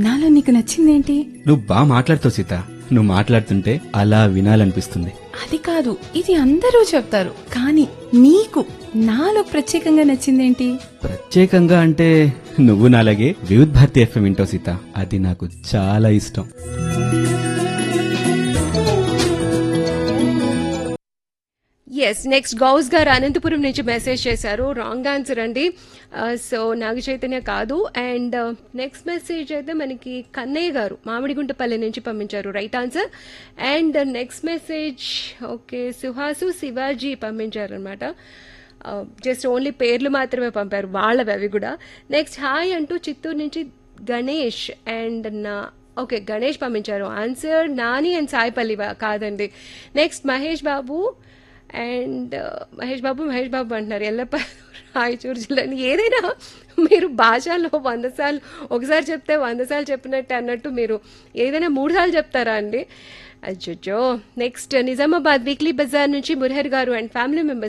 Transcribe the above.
నాలో నీకు నచ్చిందేంటి నువ్వు బాగా మాట్లాడుతావు సీత నువ్వు మాట్లాడుతుంటే అలా వినాలనిపిస్తుంది అది కాదు ఇది అందరూ చెప్తారు కానీ నీకు నాలో ప్రత్యేకంగా నచ్చిందేంటి ప్రత్యేకంగా అంటే నువ్వు నాలాగే వివిధ్ భారతి ఎఫ్ఎం వింటావు సీత అది నాకు చాలా ఇష్టం ఎస్ నెక్స్ట్ గౌస్ గారు అనంతపురం నుంచి మెసేజ్ చేశారు రాంగ్ ఆన్సర్ అండి సో నాగ చైతన్య కాదు అండ్ నెక్స్ట్ మెసేజ్ అయితే మనకి కన్నయ్య గారు మామిడిగుంటపల్లి నుంచి పంపించారు right answer and next message okay Suhasu Shivaji పంపించారు అనమాట జస్ట్ ఓన్లీ పేర్లు మాత్రమే పంపారు వాళ్ళవి అవి కూడా నెక్స్ట్ హాయ్ అంటూ చిత్తూరు నుంచి గణేష్ అండ్ నా ఓకే గణేష్ పంపించారు ఆన్సర్ నాని అండ్ సాయిపల్లి వా- కాదండి నెక్స్ట్ మహేష్ బాబు అండ్ మహేష్ బాబు మహేష్ బాబు అంటున్నారు ఎల్లప్ప రాయచూరు జిల్లాని ఏదైనా మీరు భాషలో వంద సార్లు ఒకసారి చెప్తే వంద సార్లు చెప్పినట్టు అన్నట్టు మీరు ఏదైనా మూడు సార్లు చెప్తారా అండి అచ్చో నెక్స్ట్ నిజామాబాద్ వీక్లీ బజార్ నుంచి మురహర్ గారు అండ్ ఫ్యామిలీ మెంబర్స్